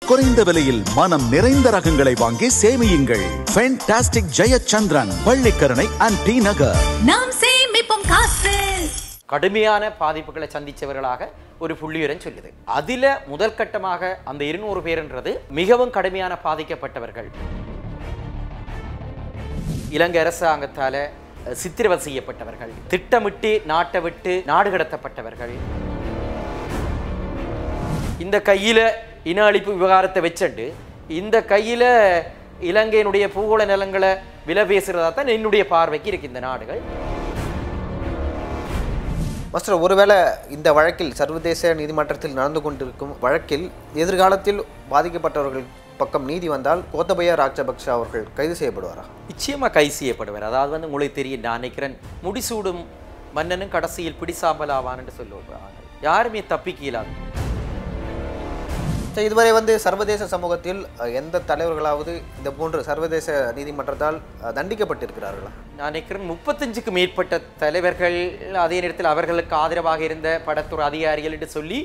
குறைந்த விலையில் மனம் நிறைந்த ரகங்களை வாங்கி சேமியுங்கள் fantastic Jayachandran Pallikaranai and T Nagar நாம் சேமிப்போம் காசு கடுமையான பாதிப்புகளை சந்திச்சவர்களாக ஒரு புள்ளியுரன் சொல்லுது அதில முதல் கட்டமாக அந்த இருநூறு பேர்ன்றது மிகவும் கடுமையான பாதிக்கப்பட்டவர்கள் இலங்கை அரசாங்கத்தால அஹ், சித்திரவதை செய்யப்பட்டவர்கள் திட்டமிட்டு நாட்டை விட்டு நாடு கடத்தப்பட்டவர்கள் இந்த கையில இன அழிப்பு விவகாரத்தை வச்சுண்டு இந்த கையில இலங்கையினுடைய பூகோள நிலங்களை விலை பேசுறதா தான் என்னுடைய பார்வைக்கு இருக்கு இந்த நாடுகள் மாஸ்டர் ஒருவேளை இந்த வழக்கில் சர்வதேச நீதிமன்றத்தில் நடந்து கொண்டிருக்கும் வழக்கில் எதிர்காலத்தில் பாதிக்கப்பட்டவர்கள் பக்கம் நீதி வந்தால் கோத்தபய ராஜபக்ஷ அவர்கள் கைது செய்யப்படுவாரா நிச்சயமா கை செய்யப்படுவார் அதாவது வந்து உங்களுக்கு தெரியும் நான் நினைக்கிறேன் முடிசூடும் மன்னனும் கடைசியில் பிடிசாம்பல் ஆவான்னு சொல்லுவாங்க யாருமே தப்பிக்க இயலாது சரி, இதுவரை வந்து சர்வதேச சமூகத்தில் அஹ், எந்த தலைவர்களாவது இந்த போன்ற சர்வதேச நீதிமன்றத்தால் அஹ், தண்டிக்கப்பட்டிருக்கிறார்களா நான் நினைக்கிறேன் முப்பத்தஞ்சுக்கு மேற்பட்ட தலைவர்கள் அதே நேரத்தில் அவர்களுக்கு ஆதரவாக இருந்த படத்துறை அதிகாரிகள் என்று சொல்லி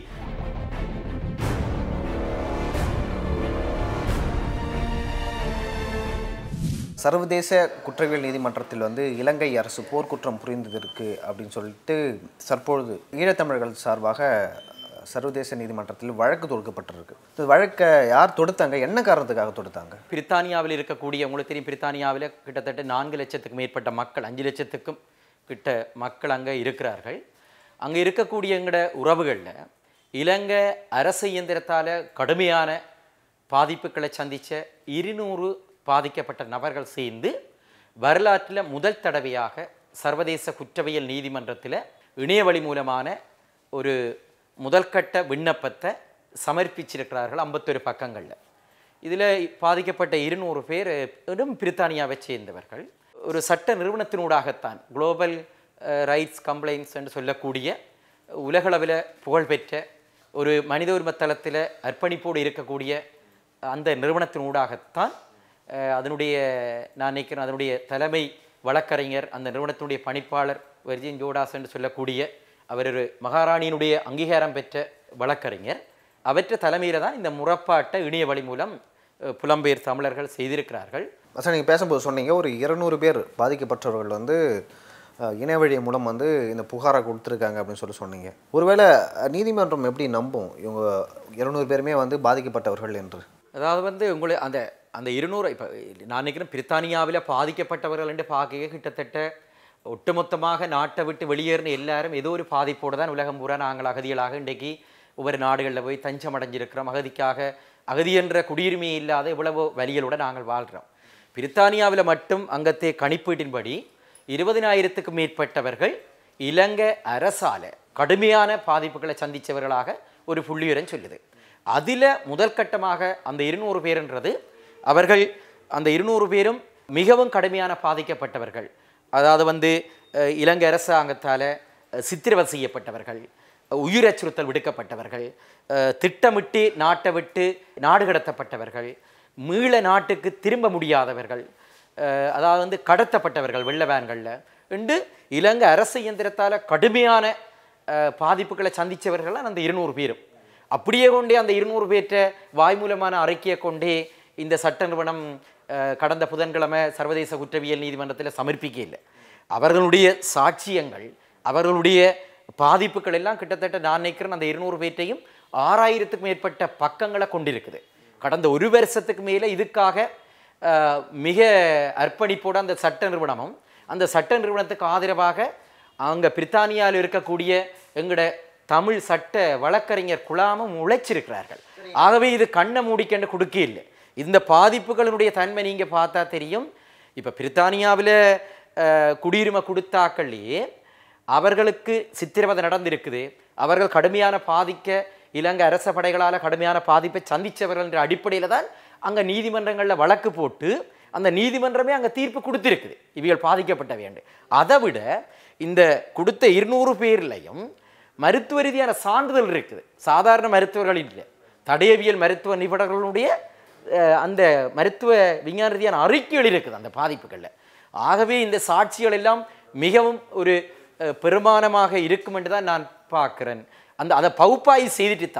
சர்வதேச குற்றவியல் நீதிமன்றத்தில் வந்து இலங்கை அரசு போர்க்குற்றம் புரிந்ததற்கு அப்படின்னு சொல்லிட்டு தற்பொழுது ஈழத்தமிழர்கள் சார்பாக அஹ், சர்வதேச நீதிமன்றத்தில் வழக்கு தொடுக்கப்பட்டிருக்கு இந்த வழக்கை யார் தொடுத்தாங்க என்ன காரணத்துக்காக தொடுத்தாங்க பிரித்தானியாவில் இருக்கக்கூடிய உங்களுக்கு தெரியும் பிரித்தானியாவில் கிட்டத்தட்ட நான்கு லட்சத்துக்கு மேற்பட்ட மக்கள் அஞ்சு லட்சத்துக்கும் கிட்ட மக்கள் அங்கே இருக்கிறார்கள் அங்கே இருக்கக்கூடிய எங்கட உறவுகளில் இலங்கை அரசு இயந்திரத்தால் கடுமையான பாதிப்புகளை சந்தித்த இருநூறு பாதிக்கப்பட்ட நபர்கள் சேர்ந்து வரலாற்றில் முதல் தடவையாக சர்வதேச குற்றவியல் நீதிமன்றத்தில் இணையவழி மூலமான ஒரு முதல்கட்ட விண்ணப்பத்தை சமர்ப்பிச்சிருக்கிறார்கள் ஐம்பத்தொரு பக்கங்களில் இதில் பாதிக்கப்பட்ட இருநூறு பேர் வெறும் பிரித்தானியாவை சேர்ந்தவர்கள் ஒரு சட்ட நிறுவனத்தினூடாகத்தான் குளோபல் ரைட்ஸ் கம்ப்ளைண்ட்ஸ் என்று சொல்லக்கூடிய உலகளவில் புகழ்பெற்ற ஒரு மனித உரிமை தளத்தில் அர்ப்பணிப்போடு இருக்கக்கூடிய அந்த நிறுவனத்தினூடாகத்தான் அஹ், அதனுடைய நான் நினைக்கிறேன் அதனுடைய தலைமை வழக்கறிஞர் அந்த நிறுவனத்தினுடைய பணிப்பாளர் வெர்ஜின் ஜோடாஸ் என்று சொல்லக்கூடிய அவர் ஒரு மகாராணியினுடைய அங்கீகாரம் பெற்ற வழக்கறிஞர் அவற்ற தலைமையில் தான் இந்த முறப்பாட்டை இணைய வழி மூலம் அஹ், புலம்பெயர் தமிழர்கள் செய்திருக்கிறார்கள் சார் நீங்கள் பேசும்போது சொன்னீங்க ஒரு இருநூறு பேர் பாதிக்கப்பட்டவர்கள் வந்து அஹ், இணையவழி மூலம் வந்து இந்த புகாரை கொடுத்துருக்காங்க அப்படின்னு சொல்லி சொன்னீங்க ஒருவேளை அஹ், நீதிமன்றம் எப்படி நம்பும் இவங்க இருநூறு பேருமே வந்து பாதிக்கப்பட்டவர்கள் என்று அதாவது வந்து உங்களை அந்த அந்த இருநூறு இப்போ நான் நினைக்கிறேன் பிரித்தானியாவில் பாதிக்கப்பட்டவர்கள் என்று பார்க்க கிட்டத்தட்ட ஒட்டுமொத்தமாக நாட்டை விட்டு வெளியேறின எல்லாரும் ஏதோ ஒரு பாதிப்போடு தான் உலகம் பூரா நாங்கள் அகதிகளாக இன்றைக்கு ஒவ்வொரு நாடுகளில் போய் தஞ்சம் அடைஞ்சிருக்கிறோம் அகதிக்காக அகதி என்ற குடியுரிமை இல்லாத இவ்வளவு வழிகளோட நாங்கள் வாழ்கிறோம் பிரித்தானியாவில் மட்டும் அங்கத்தே கணிப்பீட்டின்படி இருபதினாயிரத்துக்கும் மேற்பட்டவர்கள் இலங்கை அரசால கடுமையான பாதிப்புகளை சந்தித்தவர்களாக ஒரு புள்ளியுரன் சொல்லுது அதில் முதல் கட்டமாக அந்த இருநூறு பேருன்றது அவர்கள் அந்த இருநூறு பேரும் மிகவும் கடுமையான பாதிக்கப்பட்டவர்கள் அதாவது வந்து அஹ், இலங்கை அரசாங்கத்தால் சித்திரவதை செய்யப்பட்டவர்கள் உயிர் அச்சுறுத்தல் விடுக்கப்பட்டவர்கள் அஹ், திட்டமிட்டு நாட்டை விட்டு நாடு கடத்தப்பட்டவர்கள் மீள நாட்டுக்கு திரும்ப முடியாதவர்கள் அஹ், அதாவது வந்து கடத்தப்பட்டவர்கள் வெள்ள வேன்களில் என்று இலங்கை அரசு இயந்திரத்தால் கடுமையான அஹ், பாதிப்புகளை சந்தித்தவர்கள் அந்த இருநூறு பேரும் அப்படியே கொண்டே அந்த இருநூறு பேற்ற வாய்மூலமான அறிக்கையை கொண்டே இந்த சட்ட நிறுவனம் அஹ், கடந்த புதன்கிழமை சர்வதேச குற்றவியல் நீதிமன்றத்தில் சமர்ப்பிக்க இல்லை அவர்களுடைய சாட்சியங்கள் அவர்களுடைய பாதிப்புகள் எல்லாம் கிட்டத்தட்ட நான் நினைக்கிறேன் அந்த இருநூறு பேற்றையும் ஆறாயிரத்துக்கும் மேற்பட்ட பக்கங்களை கொண்டிருக்குது கடந்த ஒரு வருஷத்துக்கு மேலே இதுக்காக அஹ், மிக அர்ப்பணிப்போட அந்த சட்ட நிறுவனமும் அந்த சட்ட நிறுவனத்துக்கு ஆதரவாக அங்கே பிரித்தானியாவில் இருக்கக்கூடிய எங்களோட தமிழ் சட்ட வழக்கறிஞர் குழாமும் உழைச்சிருக்கிறார்கள் ஆகவே இது கண்ணை மூடிக்கண்டு கொடுக்க இல்லை இந்த பாதிப்புகளினுடைய தன்மை நீங்கள் பார்த்தா தெரியும் இப்போ பிரித்தானியாவில் குடியுரிமை கொடுத்தாக்கள்லேயே அவர்களுக்கு சித்திரவதை நடந்திருக்குது அவர்கள் கடுமையான பாதிக்க இலங்கை அரச படைகளால் கடுமையான பாதிப்பை சந்தித்தவர்கள் என்ற அடிப்படையில் தான் அங்கே நீதிமன்றங்களில் வழக்கு போட்டு அந்த நீதிமன்றமே அங்கே தீர்ப்பு கொடுத்திருக்குது இவைகள் பாதிக்கப்பட்டவை என்று அதை விட இந்த கொடுத்த இருநூறு பேர்லையும் மருத்துவ ரீதியான சான்றிதழ் இருக்குது சாதாரண மருத்துவர்கள் இல்லை தடயவியல் மருத்துவ நிபுணர்களுடைய அஹ், அந்த மருத்துவ விஞ்ஞான ரீதியான அறிக்கைகள் இருக்குது அந்த பாதிப்புகளில் ஆகவே இந்த சாட்சிகள் எல்லாம் மிகவும் ஒரு அஹ், பெருமானமாக இருக்கும் என்று தான் நான் பார்க்கிறேன் அந்த அதை பகுப்பாய்வு செய்துட்டு தான்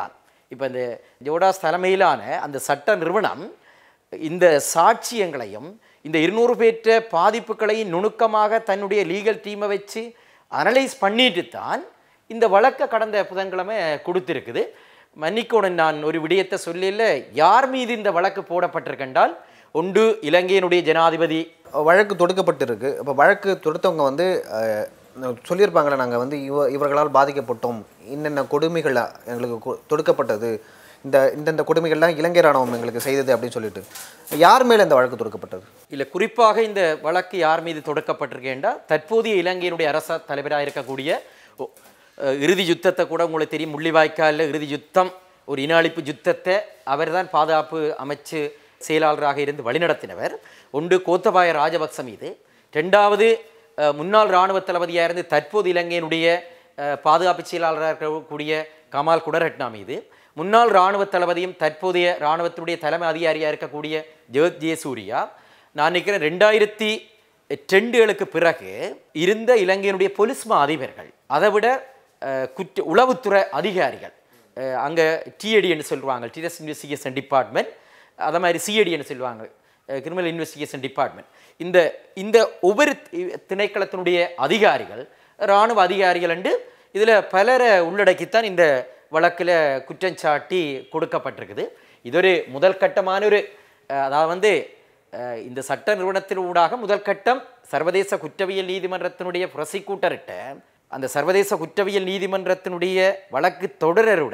இப்போ இந்த ஜோடாஸ் தலைமையிலான அந்த சட்ட நிறுவனம் இந்த சாட்சியங்களையும் இந்த இருநூறு பேற்ற பாதிப்புகளையும் நுணுக்கமாக தன்னுடைய லீகல் டீமை வச்சு அனலைஸ் பண்ணிட்டு தான் இந்த வழக்கை கடந்த புதன்கிழமை கொடுத்திருக்குது மன்னிக்கோடன் நான் ஒரு விடயத்தை சொல்லல யார் மீது இந்த வழக்கு போடப்பட்டிருக்கென்றால் ஒன்று இலங்கையினுடைய ஜனாதிபதி வழக்கு தொடுக்கப்பட்டிருக்கு இப்போ வழக்கு தொடுத்தவங்க வந்து அஹ், சொல்லியிருப்பாங்களே நாங்கள் வந்து இவ இவர்களால் பாதிக்கப்பட்டோம் இன்னென்ன கொடுமைகள் எங்களுக்கு கொ- தொடுக்கப்பட்டது இந்த இந்தந்த கொடுமைகள்லாம் இலங்கை ராணுவம் எங்களுக்கு செய்தது அப்படின்னு சொல்லிட்டு யார் மேலே இந்த வழக்கு தொடுக்கப்பட்டது இல்லை குறிப்பாக இந்த வழக்கு யார் மீது தொடுக்கப்பட்டிருக்கேன்டா தற்போதைய இலங்கையினுடைய அரச தலைவராக இருக்கக்கூடிய ஒ- அஹ் இறுதி யுத்தத்தை கூட உங்களுக்கு தெரியும் முள்ளிவாய்க்காலில் இறுதி யுத்தம் ஒரு இன அழிப்பு யுத்தத்தை அவர்தான் பாதுகாப்பு அமைச்சு செயலாளராக இருந்து வழிநடத்தினவர் ஒன்று கோத்தபாய ராஜபக்ச மீது ரெண்டாவது அஹ், முன்னாள் இராணுவ தளபதியாக இருந்து தற்போது இலங்கையினுடைய அஹ், பாதுகாப்பு செயலாளராக இருக்கக்கூடிய கமால் குடரட்னா மீது முன்னாள் இராணுவ தளபதியும் தற்போதைய இராணுவத்தினுடைய தலைமை அதிகாரியாக இருக்கக்கூடிய ஜெகத் ஜெயசூரியா நான் நினைக்கிறேன் ரெண்டாயிரத்தி ரெண்டுகளுக்கு பிறகு இருந்த இலங்கையினுடைய பொலிஸ் மா அதிபர்கள் அதை விட அஹ், குற்ற உளவுத்துறை அதிகாரிகள் அங்கே டிஏடின்னு சொல்லுவாங்க டீரஸ் இன்வெஸ்டிகேஷன் டிபார்ட்மெண்ட் அதை மாதிரி சிஏடின்னு சொல்லுவாங்க கிரிமினல் இன்வெஸ்டிகேஷன் டிபார்ட்மெண்ட் இந்த இந்த ஒவ்வொரு தி- திணைக்களத்தினுடைய அதிகாரிகள் இராணுவ அதிகாரிகள் என்று இதில் பலரை உள்ளடக்கித்தான் இந்த வழக்கில் குற்றஞ்சாட்டி கொடுக்கப்பட்டிருக்குது இது ஒரு முதல் கட்டமான ஒரு அஹ், அதாவது வந்து அஹ், இந்த சட்ட நிறுவனத்தின் ஊடாக முதல் கட்டம் சர்வதேச குற்றவியல் நீதிமன்றத்தினுடைய ப்ரொசிக்யூட்டர்கிட்ட அந்த சர்வதேச குற்றவியல் நீதிமன்றத்தினுடைய வழக்கு தொடரருட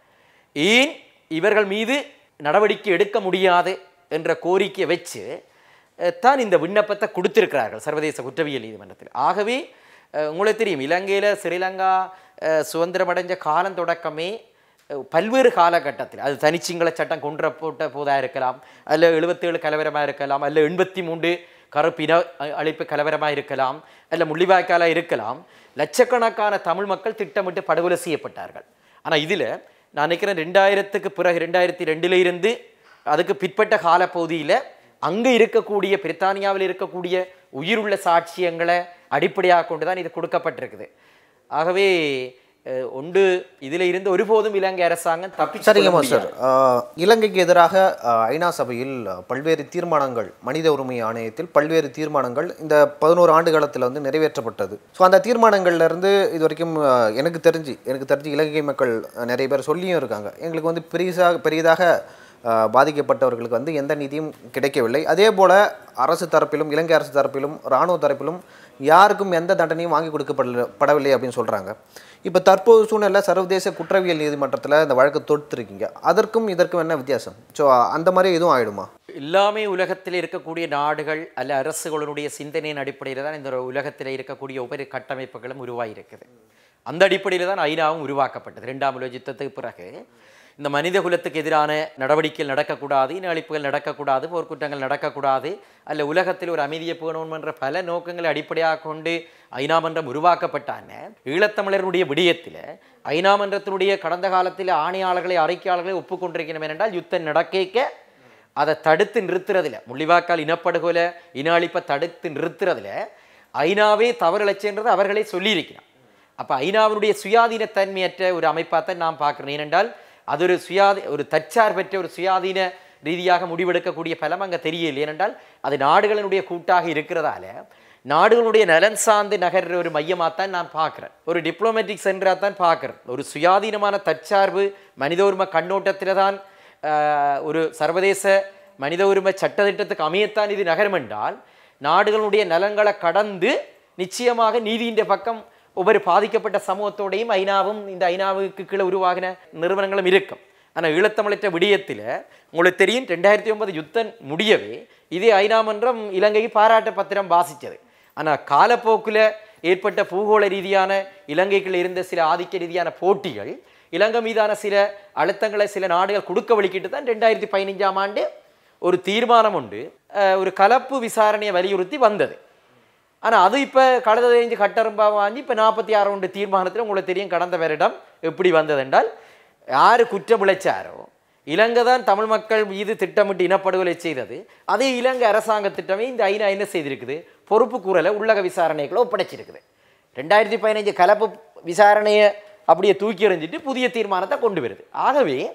ஏன் இவர்கள் மீது நடவடிக்கை எடுக்க முடியாது என்ற கோரிக்கையை வச்சு அஹ், தான் இந்த விண்ணப்பத்தை கொடுத்திருக்கிறார்கள் சர்வதேச குற்றவியல் நீதிமன்றத்தில் ஆகவே அஹ், உங்களுக்கு தெரியும் இலங்கையில் ஸ்ரீலங்கா அஹ், சுதந்திரமடைஞ்ச காலம் தொடக்கமே அஹ், பல்வேறு காலகட்டத்தில் அது தனிச்சிங்கள சட்டம் கொன்ற போட்ட போதாக இருக்கலாம் அல்ல எழுபத்தேழு கலவரமாக இருக்கலாம் அல்ல எண்பத்தி மூன்று கருப்பின அ- அழிப்பு கலவரமாக இருக்கலாம் அல்ல முள்ளிவாய்க்காலாக இருக்கலாம் லட்சக்கணக்கான தமிழ் மக்கள் திட்டமிட்டு படுகொலை செய்யப்பட்டார்கள் ஆனால் இதில் நான் நினைக்கிறேன் ரெண்டாயிரத்துக்கு பிறகு ரெண்டாயிரத்தி ரெண்டுல இருந்து அதுக்கு பிற்பட்ட காலப்பகுதியில் அங்கே இருக்கக்கூடிய பிரித்தானியாவில் இருக்கக்கூடிய உயிருள்ள சாட்சியங்களை அடிப்படையாக கொண்டு தான் இது கொடுக்கப்பட்டிருக்குது ஆகவே அஹ், ஒன்று இதில் இருந்து ஒருபோதும் இலங்கை அரசாங்கம் தப்பி சரிங்க மாஸ்டர் ஆஹ், இலங்கைக்கு எதிராக ஆஹ், ஐநா சபையில் ஆஹ், பல்வேறு தீர்மானங்கள் மனித உரிமை ஆணையத்தில் பல்வேறு தீர்மானங்கள் இந்த பதினோரு ஆண்டு காலத்தில் வந்து நிறைவேற்றப்பட்டது ஸோ அந்த தீர்மானங்கள்ல இருந்து இது வரைக்கும் ஆஹ், எனக்கு தெரிஞ்சு எனக்கு தெரிஞ்சு இலங்கை மக்கள் ஆஹ், நிறைய பேர் சொல்லியும் இருக்காங்க எங்களுக்கு வந்து பெரிசாக பெரியதாக ஆஹ், பாதிக்கப்பட்டவர்களுக்கு வந்து எந்த நீதியும் கிடைக்கவில்லை அதே போல அரசு தரப்பிலும் இலங்கை அரசு தரப்பிலும் இராணுவ தரப்பிலும் யாருக்கும் எந்த தண்டனையும் வாங்கி கொடுக்கப்படல படவில்லை அப்படின்னு சொல்கிறாங்க இப்போ தற்போது சூழ்நிலை சர்வதேச குற்றவியல் நீதிமன்றத்தில் இந்த வழக்கு தொடுத்துருக்கீங்க அதற்கும் இதற்கும் என்ன வித்தியாசம் ஸோ அந்த மாதிரி எதுவும் ஆயிடுமா எல்லாமே உலகத்தில் இருக்கக்கூடிய நாடுகள் அல்ல அரசுகளுடைய சிந்தனையின் அடிப்படையில் தான் இந்த உலகத்தில் இருக்கக்கூடிய ஒவ்வொரு கட்டமைப்புகளும் உருவாகியிருக்குது அந்த அடிப்படையில் தான் ஐநாவும் உருவாக்கப்பட்டது ரெண்டாம் உலக யுத்தத்துக்கு பிறகு இந்த மனித குலத்துக்கு எதிரான நடவடிக்கைகள் நடக்கக்கூடாது இன அழிப்புகள் நடக்கக்கூடாது போர்க்குற்றங்கள் நடக்கக்கூடாது அல்ல உலகத்தில் ஒரு அமைதியை பேணணும் என்ற பல நோக்கங்களை அடிப்படையாக கொண்டு ஐநா மன்றம் உருவாக்கப்பட்டான ஈழத்தமிழருடைய விடயத்தில் ஐநா மன்றத்தினுடைய கடந்த காலத்தில் ஆணையாளர்களை அறிக்கையாளர்களை ஒப்புக்கொண்டிருக்கணும் என்றால் யுத்தம் நடக்க அதை தடுத்து நிறுத்துறதுல முள்ளிவாக்கால் இனப்படுகொலை இன அழிப்பை தடுத்து நிறுத்துறதுல ஐநாவே தவறிழைச்சுன்றது அவர்களே சொல்லியிருக்கிறார் அப்போ ஐநாவினுடைய சுயாதீனத்தன்மையற்ற ஒரு அமைப்பாக தான் நான் பார்க்குறேன் ஏனென்றால் அது ஒரு சுயாதி ஒரு தற்சார்பற்ற ஒரு சுயாதீன ரீதியாக முடிவெடுக்கக்கூடிய பலம் அங்கே தெரியல ஏனென்றால் அது நாடுகளினுடைய கூட்டாக இருக்கிறதால நாடுகளுடைய நலன் சார்ந்து நகர்ற ஒரு மையமாக தான் நான் பார்க்குறேன் ஒரு டிப்ளமேட்டிக் சென்டராக தான் பார்க்குறேன் ஒரு சுயாதீனமான தற்சார்பு மனித உரிமை கண்ணோட்டத்தில் தான் ஆஹ், ஒரு சர்வதேச மனித உரிமை சட்டத்திட்டத்துக்கு அமையத்தான் இது நகரும் என்றால் நாடுகளுடைய நலன்களை கடந்து நிச்சயமாக நீதியின் பக்கம் ஒவ்வொரு பாதிக்கப்பட்ட சமூகத்தோடையும் ஐநாவும் இந்த ஐநாவுக்கு கீழே உருவாகின நிறுவனங்களும் இருக்கும் ஆனால் ஈழத்தமிழற்ற விடயத்தில் உங்களுக்கு தெரியும் ரெண்டாயிரத்தி ஒன்பது யுத்தம் முடியவே இதே ஐநா மன்றம் இலங்கைக்கு பாராட்ட பத்திரம் வாசித்தது ஆனால் காலப்போக்கில் ஏற்பட்ட பூகோள ரீதியான இலங்கைக்குள்ள இருந்த சில ஆதிக்க ரீதியான போட்டிகள் இலங்கை மீதான சில அழுத்தங்களை சில நாடுகள் கொடுக்க வலிக்கிட்டு தான் ரெண்டாயிரத்தி பதினஞ்சாம் ஆண்டு ஒரு தீர்மானம் உண்டு அஹ், ஒரு கலப்பு விசாரணையை வலியுறுத்தி வந்தது ஆனால் அது இப்போ கடந்த தெரிஞ்சு கட்டரும்பாக வாங்கி இப்போ நாற்பத்தி ஆறு ஒன்று தீர்மானத்தில் உங்களுக்கு தெரியும் கடந்த வருடம் எப்படி வந்தது என்றால் யார் குற்றம் இழைச்சாரோ இலங்கை தான் தமிழ் மக்கள் மீது திட்டமிட்டு இனப்படுகொலை செய்தது அதே இலங்கை அரசாங்க திட்டமே இந்த ஐநா என்ன செய்திருக்குது பொறுப்பு கூறலை உள்ளக விசாரணைகளை ஒப்படைச்சிருக்குது ரெண்டாயிரத்தி பதினஞ்சு கலப்பு விசாரணையை அப்படியே தூக்கி எறிஞ்சிட்டு புதிய தீர்மானத்தை கொண்டு வருது ஆகவே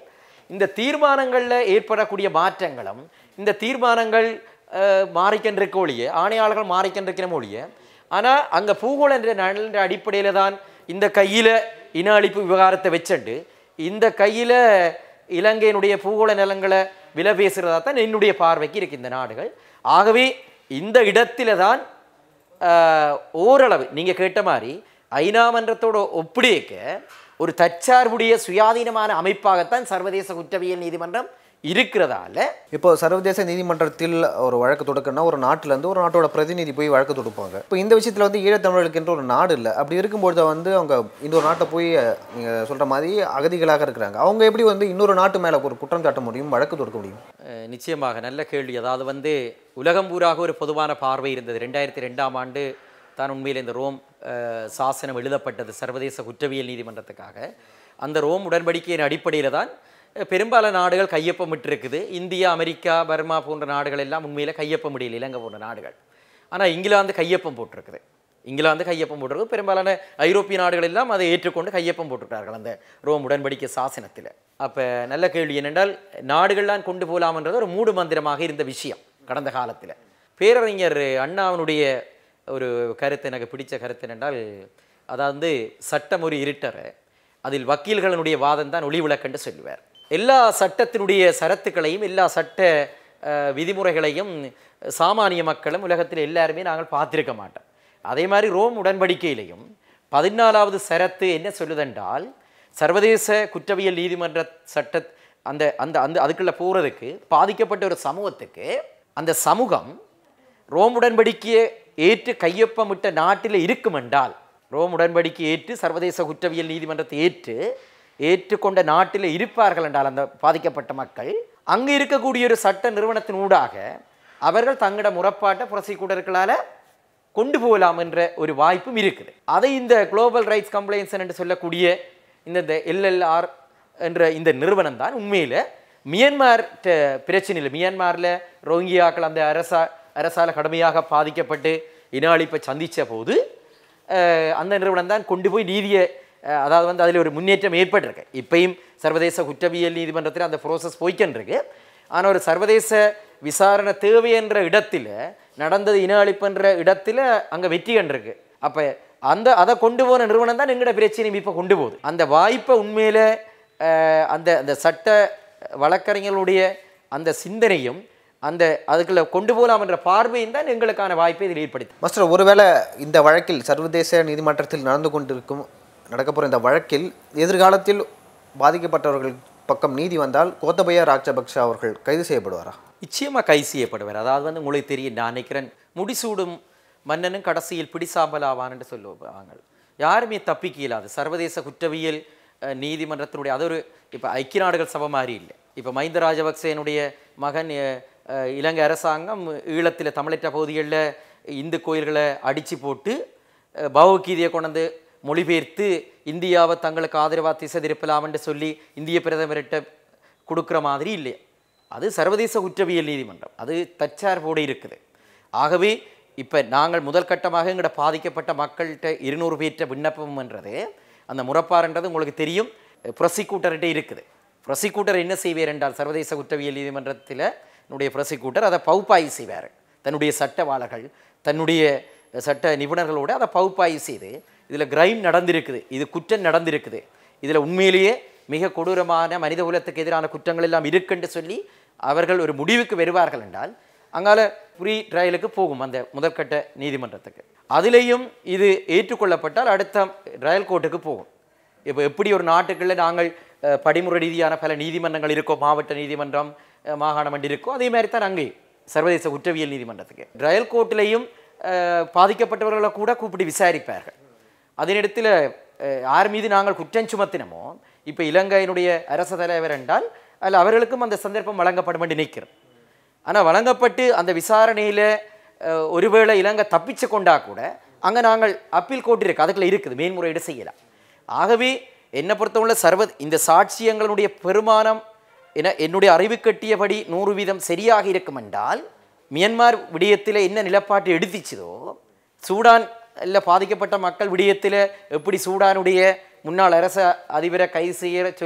இந்த தீர்மானங்களில் ஏற்படக்கூடிய மாற்றங்களும் இந்த தீர்மானங்கள் அஹ், மாறிக்கொண்டிருக்க ஒழிய ஆணையாளர்கள் மாறிக்கொண்டிருக்கிற ஒழிய ஆனால் அங்கே பூகோள என்ற நலன்ற அடிப்படையில் தான் இந்த கையில் இன அழிப்பு விவகாரத்தை வச்சுண்டு இந்த கையில் இலங்கையினுடைய பூகோள நிலங்களை விலை பேசுகிறதா தான் என்னுடைய பார்வைக்கு இருக்கு இந்த நாடுகள் ஆகவே இந்த இடத்துல தான் ஆஹ், ஓரளவு நீங்கள் கேட்ட மாதிரி ஐநா மன்றத்தோட ஒப்படைக்க ஒரு தற்சார்புடைய சுயாதீனமான அமைப்பாகத்தான் சர்வதேச குற்றவியல் நீதிமன்றம் இருக்கிறதால இப்போ சர்வதேச நீதிமன்றத்தில் ஒரு வழக்கு தொடுக்கணும்னா ஒரு நாட்டுல இருந்து ஒரு நாட்டோட பிரதிநிதி போய் வழக்கு தொடுப்பாங்க இப்போ இந்த விஷயத்துல வந்து ஈழத்தமிழர்களுக்கு ஒரு நாடு இல்லை அப்படி இருக்கும்பொழுது வந்து அவங்க இன்னொரு நாட்டை போய் நீங்க சொல்ற மாதிரி அகதிகளாக இருக்கிறாங்க அவங்க எப்படி வந்து இன்னொரு நாட்டு மேல ஒரு குற்றம் சாட்ட முடியும் வழக்கு தொடுக்க முடியும் அஹ், நிச்சயமாக நல்ல கேள்வி அதாவது வந்து உலகம் பூராக ஒரு பொதுவான பார்வை இருந்தது ரெண்டாயிரத்தி ரெண்டாம் ஆண்டு தான் உண்மையில் இந்த ரோம் அஹ், சாசனம் எழுதப்பட்டது சர்வதேச குற்றவியல் நீதிமன்றத்துக்காக அந்த ரோம் உடன்படிக்கையின் அடிப்படையில் தான் அஹ், பெரும்பாலான நாடுகள் கையொப்பமிட்டிருக்குது இந்தியா அமெரிக்கா பர்மா போன்ற நாடுகள் எல்லாம் உண்மையில் கையொப்பம் முடியல இலங்கை போன்ற நாடுகள் ஆனால் இங்கிலாந்து கையொப்பம் போட்டிருக்குது இங்கிலாந்து கையொப்பம் போட்டிருக்கு பெரும்பாலான ஐரோப்பிய நாடுகள் எல்லாம் அதை ஏற்றுக்கொண்டு கையொப்பம் போட்டுட்டார்கள் அந்த ரோம் உடன்படிக்கை சாசனத்தில் அப்போ நல்ல கேள்வி என்னென்றால் நாடுகள்லாம் கொண்டு போகலாம்ன்றது ஒரு மூடு மந்திரமாக இருந்த விஷயம் கடந்த காலத்தில் பேரறிஞர் அண்ணாவினுடைய ஒரு கருத்து எனக்கு பிடிச்ச கருத்து என்னென்றால் அதாவது சட்டம் ஒரு இருட்டரை அதில் வக்கீல்களுடைய வாதம் தான் ஒளி விளக்கென்று சொல்லுவார் எல்லா சட்டத்தினுடைய சரத்துக்களையும் எல்லா சட்ட அஹ், விதிமுறைகளையும் சாமானிய மக்களும் உலகத்தில் எல்லாருமே நாங்கள் பார்த்திருக்க மாட்டோம் அதே மாதிரி ரோம் உடன்படிக்கையிலையும் பதினாலாவது சரத்து என்ன சொல்லுதென்றால் சர்வதேச குற்றவியல் நீதிமன்ற சட்ட அந்த அந்த அந்த அதுக்குள்ள போகிறதுக்கு பாதிக்கப்பட்ட ஒரு சமூகத்துக்கு அந்த சமூகம் ரோம் உடன்படிக்கையை ஏற்று கையொப்பமிட்ட நாட்டில் இருக்கும் என்றால் ரோம் உடன்படிக்கை ஏற்று சர்வதேச குற்றவியல் நீதிமன்றத்தை ஏற்று ஏற்றுக்கொண்ட நாட்டில் இருப்பார்கள் என்றால் அந்த பாதிக்கப்பட்ட மக்கள் அங்கு இருக்கக்கூடிய ஒரு சட்ட நிறுவனத்தின் ஊடாக அவர்கள் தங்களோட முறப்பாட்டை ப்ரொசிக்யூட்டர்களால் கொண்டு போகலாம் என்ற ஒரு வாய்ப்பும் இருக்குது அதை இந்த குளோபல் ரைட்ஸ் கம்ப்ளைன்ஸ் என்று சொல்லக்கூடிய இந்த இந்த எல்எல்ஆர் என்ற இந்த நிறுவனம் தான் உண்மையில் மியன்மார் பிரச்சனையில் மியன்மாரில் ரோங்கியாக்கள் அந்த அரசா அரசால் கடுமையாக பாதிக்கப்பட்டு இன அழிப்பை சந்தித்த போது அஹ், அந்த நிறுவனம் தான் கொண்டு போய் நீதியை அஹ், அதாவது வந்து அதில் ஒரு முன்னேற்றம் ஏற்பட்டிருக்கு இப்பயும் சர்வதேச குற்றவியல் நீதிமன்றத்தில் அந்த ப்ரோசஸ் போய்க்கின்றிருக்கு ஆனால் ஒரு சர்வதேச விசாரணை தேவை என்ற இடத்துல நடந்தது இன அழிப்புன்ற இடத்துல அங்கே வெற்றி கண்டிருக்கு அப்போ அந்த அதை கொண்டு போன நிறுவனம் தான் எங்களோட பிரச்சனையும் இப்போ கொண்டு போகுது அந்த வாய்ப்பை உண்மையில அஹ், அந்த அந்த சட்ட வழக்கறிஞர்களுடைய அந்த சிந்தனையும் அந்த அதுக்குள்ள கொண்டு போகலாம் என்ற பார்வையும் தான் எங்களுக்கான வாய்ப்பை இதில் ஏற்படுத்தி மாஸ்டர் ஒருவேளை இந்த வழக்கில் சர்வதேச நீதிமன்றத்தில் நடந்து கொண்டிருக்கும் நடக்க போகிற இந்த வழக்கில் எதிர்காலத்தில் பாதிக்கப்பட்டவர்கள் பக்கம் நீதி வந்தால் கோத்தபய ராஜபக்ஷ அவர்கள் கைது செய்யப்படுவாரா நிச்சயமாக கை செய்யப்படுவார் அதாவது வந்து உங்களுக்கு தெரியும் நான் நினைக்கிறேன் முடிசூடும் மன்னனும் கடைசியில் பிடிசாம்பல் ஆவான் என்று சொல்லுவாங்க யாருமே தப்பிக்க இயலாது சர்வதேச குற்றவியல் அஹ், நீதிமன்றத்தினுடைய அது ஒரு இப்போ ஐக்கிய நாடுகள் சபை மாதிரி இல்லை இப்போ மஹிந்த ராஜபக்சேனுடைய மகன் அஹ், அஹ், இலங்கை அரசாங்கம் ஈழத்தில் தமிழற்ற பகுதிகளில் இந்து கோயில்களை அடித்து போட்டு அஹ், பகவத்கீதையை கொண்டு மொழிபெயர்த்து இந்தியாவை தங்களுக்கு ஆதரவாக திசை திருப்பலாம் என்று சொல்லி இந்திய பிரதமர்கிட்ட கொடுக்குற மாதிரி இல்லை அது சர்வதேச குற்றவியல் நீதிமன்றம் அது தற்சார்போடு இருக்குது ஆகவே இப்போ நாங்கள் முதல் கட்டமாக எங்கட பாதிக்கப்பட்ட மக்கள்கிட்ட இருநூறு பேர்ட்ட விண்ணப்பம்ன்றது அந்த முறப்பாறுன்றது உங்களுக்கு தெரியும் ப்ரொசிக்யூட்டர்கிட்ட இருக்குது ப்ரொசிக்யூட்டர் என்ன செய்வார் என்றால் சர்வதேச குற்றவியல் நீதிமன்றத்தில் என்னுடைய ப்ரொசிக்யூட்டர் அதை பகுப்பாய்வு செய்வார் தன்னுடைய சட்டவாளர்கள் தன்னுடைய சட்ட நிபுணர்களோடு அதை பகுப்பாய்வு செய்து இதில் கிரைம் நடந்திருக்குது இது குற்றம் நடந்திருக்குது இதில் உண்மையிலேயே மிக கொடூரமான மனித குலத்துக்கு எதிரான குற்றங்கள் எல்லாம் இருக்குன்னு சொல்லி அவர்கள் ஒரு முடிவுக்கு வருவார்கள் என்றால் அங்கால ப்ரீ ட்ரையலுக்கு போகும் அந்த முதற்கட்ட நீதிமன்றத்துக்கு அதிலேயும் இது ஏற்றுக்கொள்ளப்பட்டால் அடுத்த ட்ரையல் கோர்ட்டுக்கு போகும் இப்போ எப்படி ஒரு நாட்டுக்குள்ள நாங்கள் அஹ், படிமுறை ரீதியான பல நீதிமன்றங்கள் இருக்கோ மாவட்ட நீதிமன்றம் அஹ், மாகாண மண்டி இருக்கோ அதே மாதிரி தான் அங்கேயும் சர்வதேச குற்றவியல் நீதிமன்றத்துக்கு ட்ரையல் கோர்ட்லேயும் பாதிக்கப்பட்டவர்களை கூட கூப்பிட்டு விசாரிப்பார்கள் அதனிடத்தில் அஹ், யார் மீது நாங்கள் குற்றம் சுமத்தினமோ இப்போ இலங்கையினுடைய அரச தலைவர் என்றால் அதில் அவர்களுக்கும் அந்த சந்தர்ப்பம் வழங்கப்படும் என்று நினைக்கிறேன் ஆனால் வழங்கப்பட்டு அந்த விசாரணையில் ஒருவேளை இலங்கை தப்பிச்சு கொண்டா கூட அங்கே நாங்கள் அப்பீல் கோர்ட் இருக்கு அதுக்குள்ள இருக்குது மேன்முறையீடு செய்யலாம் ஆகவே என்னை பொறுத்தவரை சர்வ இந்த சாட்சியங்களுடைய பெருமானம் என என்னுடைய அறிவு கட்டியபடி நூறு வீதம் சரியாக இருக்கும் என்றால் மியன்மார் விடயத்தில் என்ன நிலப்பாட்டு எடுத்துச்சதோ சூடான் இல்ல பாதிக்கப்பட்ட மக்கள் விடயத்தில் எப்படி சூடானுடைய முன்னாள் அரச அதிபரை கைது செய்ய சொல்லி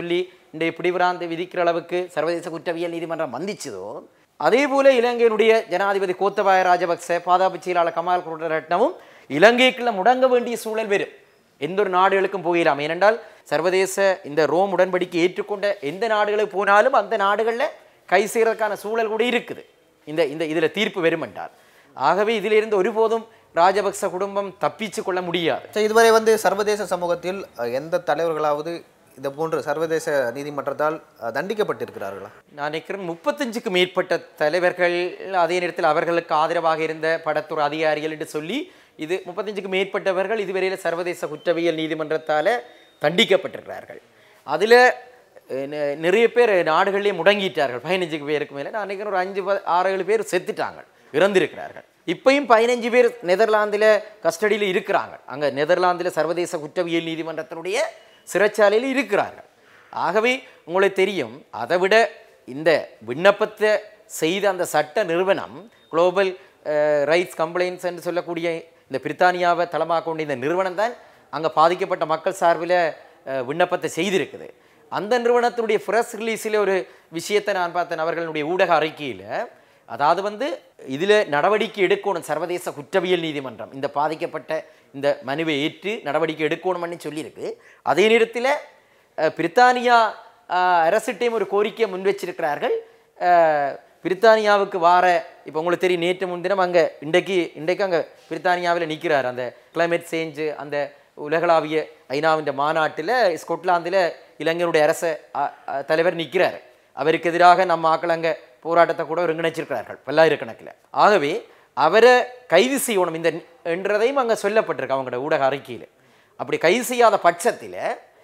இன்றைய பிடிபிராந்து விதிக்கிற அளவுக்கு சர்வதேச குற்றவியல் நீதிமன்றம் வந்திச்சதோ அதே போல இலங்கையினுடைய ஜனாதிபதி கோத்தபாய ராஜபக்ச பாதுகாப்பு செயலாளர் கமால் குருடரட்னமும் இலங்கைக்குள்ள முடங்க வேண்டிய சூழல் வரும் எந்த ஒரு நாடுகளுக்கும் போகலாம் ஏனென்றால் சர்வதேச இந்த ரோம் உடன்படிக்கை ஏற்றுக்கொண்ட எந்த நாடுகளுக்கு போனாலும் அந்த நாடுகளில் கை செய்கிறதுக்கான சூழல் கூட இருக்குது இந்த இந்த இதில் தீர்ப்பு வரும் என்றால் ஆகவே இதிலிருந்து ஒருபோதும் ராஜபக்ச குடும்பம் தப்பிச்சு கொள்ள முடியாது சரி, இதுவரை வந்து சர்வதேச சமூகத்தில் அஹ், எந்த தலைவர்களாவது இது போன்று சர்வதேச நீதிமன்றத்தால் அஹ், தண்டிக்கப்பட்டிருக்கிறார்களா நான் நினைக்கிறேன் முப்பத்தஞ்சுக்கு மேற்பட்ட தலைவர்கள் அதே நேரத்தில் அவர்களுக்கு ஆதரவாக இருந்த படத்துறை அதிகாரிகள் என்று சொல்லி இது முப்பத்தஞ்சுக்கு மேற்பட்டவர்கள் இதுவரையில் சர்வதேச குற்றவியல் நீதிமன்றத்தால் தண்டிக்கப்பட்டிருக்கிறார்கள் அதில் நிறைய பேர் நாடுகளிலே முடங்கிட்டார்கள் பதினஞ்சுக்கு பேருக்கு மேலே நான் நினைக்கிறேன் ஒரு அஞ்சு ப- ஆறு ஏழு பேர் செத்துட்டாங்க இறந்திருக்கிறார்கள் இப்பயும் பதினஞ்சு பேர் நெதர்லாந்தில் கஸ்டடியில் இருக்கிறாங்க அங்கே நெதர்லாந்தில் சர்வதேச குற்றவியல் நீதிமன்றத்தினுடைய சிறைச்சாலையில் இருக்கிறார்கள் ஆகவே உங்களுக்கு தெரியும் அதை விட இந்த விண்ணப்பத்தை செய்த அந்த சட்ட நிறுவனம் குளோபல் ரைட்ஸ் கம்ப்ளைண்ட்ஸ் என்று சொல்லக்கூடிய இந்த பிரித்தானியாவை தளமாக கொண்ட இந்த நிறுவனம் தான் அங்கே பாதிக்கப்பட்ட மக்கள் சார்பில் அஹ், விண்ணப்பத்தை செய்திருக்குது அந்த நிறுவனத்தினுடைய ஃப்ரெஷ் ரிலீஸில் ஒரு விஷயத்தை நான் பார்த்தேன் அவர்களுடைய ஊடக அறிக்கையில் அதாவது வந்து இதில் நடவடிக்கை எடுக்கணும் சர்வதேச குற்றவியல் நீதிமன்றம் இந்த பாதிக்கப்பட்ட இந்த மனுவை ஏற்று நடவடிக்கை எடுக்கணும்னு சொல்லியிருக்கு அதே நேரத்தில் அஹ், பிரித்தானியா அஹ், அரசிட்டையும் ஒரு கோரிக்கையை முன் வச்சிருக்கிறார்கள் அஹ், பிரித்தானியாவுக்கு வார இப்போ உங்களுக்கு தெரியும் நேற்று முன்தினம் அங்கே இன்றைக்கு இன்றைக்கு அங்கே பிரித்தானியாவில் நிற்கிறார் அந்த கிளைமேட் சேஞ்சு அந்த உலகளாவிய ஐநாவின் மாநாட்டில் ஸ்கொட்லாந்தில் இளைஞருடைய அரச அ- அ- தலைவர் நிற்கிறார் அவருக்கு எதிராக நம்ம ஆக்கள் அங்கே போராட்டத்தை கூட ஒருங்கிணைச்சிருக்கிறார்கள் பல்லாயிரக்கணக்கில் ஆகவே அவரை கைது செய்யணும் இந்த என்றதையும் அங்கே சொல்லப்பட்டிருக்கு அவங்களோட ஊடக அறிக்கையில் அப்படி கைது செய்யாத பட்சத்தில்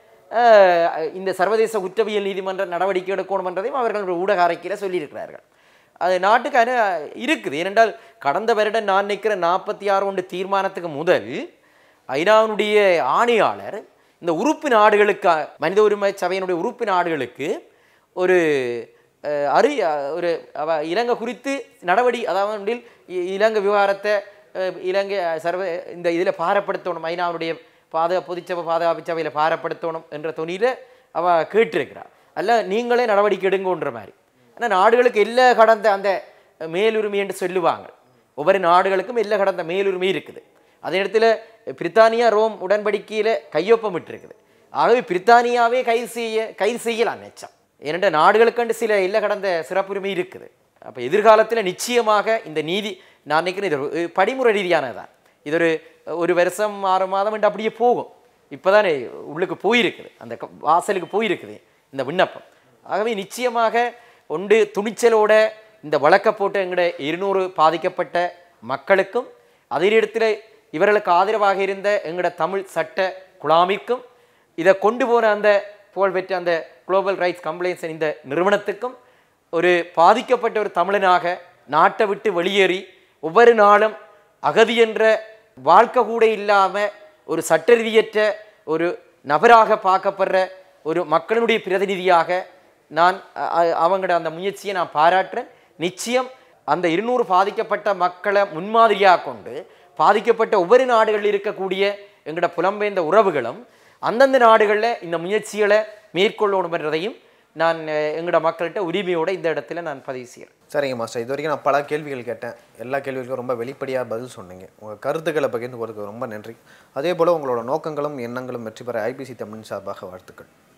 அஹ், இந்த சர்வதேச குற்றவியல் நீதிமன்ற நடவடிக்கை எடுக்கணும் என்றதையும் அவர்கள் ஊடக அறிக்கையில் சொல்லியிருக்கிறார்கள் அது நாட்டுக்கு அனு இருக்குது ஏனென்றால் கடந்த வருடம் நான் நிற்கிற நாற்பத்தி ஆறு ஒன்று தீர்மானத்துக்கு முதல் ஐநாவினுடைய ஆணையாளர் இந்த உறுப்பு நாடுகளுக்கு மனித உரிமை சபையினுடைய உறுப்பு நாடுகளுக்கு ஒரு அஹ், அறி ஒரு அவ இலங்கை குறித்து நடவடி அதாவது வந்து இ- இலங்கை விவகாரத்தை அஹ், இலங்கை சர்வ இந்த இதில் பாரப்படுத்தணும் ஐநாவுடைய பாதுகா பொதுச்சபை பாதுகாப்பு சபையில் பாரப்படுத்தணும் என்ற துணியில் அவ கேட்டிருக்கிறார் அல்ல நீங்களே நடவடிக்கை எடுங்கன்ற மாதிரி ஆனால் நாடுகளுக்கு எல்லை கடந்த அந்த மேலுரிமை என்று சொல்லுவாங்க ஒவ்வொரு நாடுகளுக்கும் எல்லை கடந்த மேலுரிமை இருக்குது அதே நேரத்தில் பிரித்தானியா ரோம் உடன்படிக்கையில் கையொப்பமிட்டிருக்குது ஆகவே பிரித்தானியாவே கைது செய்ய கைது செய்யலாம் நிச்சயம் ஏனென்ற நாடுகளுக்கண்டு சில எல்லை கடந்த சிறப்புரிமை இருக்குது அப்போ எதிர்காலத்தில் நிச்சயமாக இந்த நீதி நான் நினைக்கிறேன் இது ஒரு படிமுறை ரீதியானது தான் இது ஒரு ஒரு வருஷம் ஆறு மாதம் என்று அப்படியே போகும் இப்போதானே உள்ளுக்கு போயிருக்குது அந்த க- வாசலுக்கு போயிருக்குது இந்த விண்ணப்பம் ஆகவே நிச்சயமாக ஒன்று துணிச்சலோட இந்த வழக்க போட்டு எங்களுடைய இருநூறு பாதிக்கப்பட்ட மக்களுக்கும் அதே நேரத்தில் இவர்களுக்கு ஆதரவாக இருந்த எங்களோட தமிழ் சட்ட குழாமிற்கும் இதை கொண்டு போன அந்த புகழ்பெற்ற அந்த குளோபல் ரைட்ஸ் கம்ப்ளைண்ட்ஸ் இந்த நிறுவனத்துக்கும் ஒரு பாதிக்கப்பட்ட ஒரு தமிழனாக நாட்டை விட்டு வெளியேறி ஒவ்வொரு நாளும் அகதி என்ற வாழ்க்கை கூட இல்லாமல் ஒரு சட்டரீதியற்ற ஒரு நபராக பார்க்கப்படுற ஒரு மக்களுடைய பிரதிநிதியாக நான் அ- அ- அவங்களோட அந்த முயற்சியை நான் பாராட்டுறேன் நிச்சயம் அந்த இருநூறு பாதிக்கப்பட்ட மக்களை முன்மாதிரியாக கொண்டு பாதிக்கப்பட்ட ஒவ்வொரு நாடுகளில் இருக்கக்கூடிய எங்களோட புலம்பெயர்ந்த உறவுகளும் அந்தந்த நாடுகளில் இந்த முயற்சிகளை மேற்கொள்ளணுன்றதையும் நான் அஹ், எங்களோட மக்கள்கிட்ட உரிமையோட இந்த இடத்துல நான் பதிவு செய்கிறேன் சரிங்க மாஸ்டர் இது வரைக்கும் நான் பல கேள்விகள் கேட்டேன் எல்லா கேள்விகளுக்கும் ரொம்ப வெளிப்படையாக பதில் சொன்னீங்க உங்கள் கருத்துக்களை பகிர்ந்து கொடுக்க ரொம்ப நன்றி அதே போல் உங்களோட நோக்கங்களும் எண்ணங்களும் வெற்றி பெற ஐபிசி தமிழ் சார்பாக வாழ்த்துக்கள்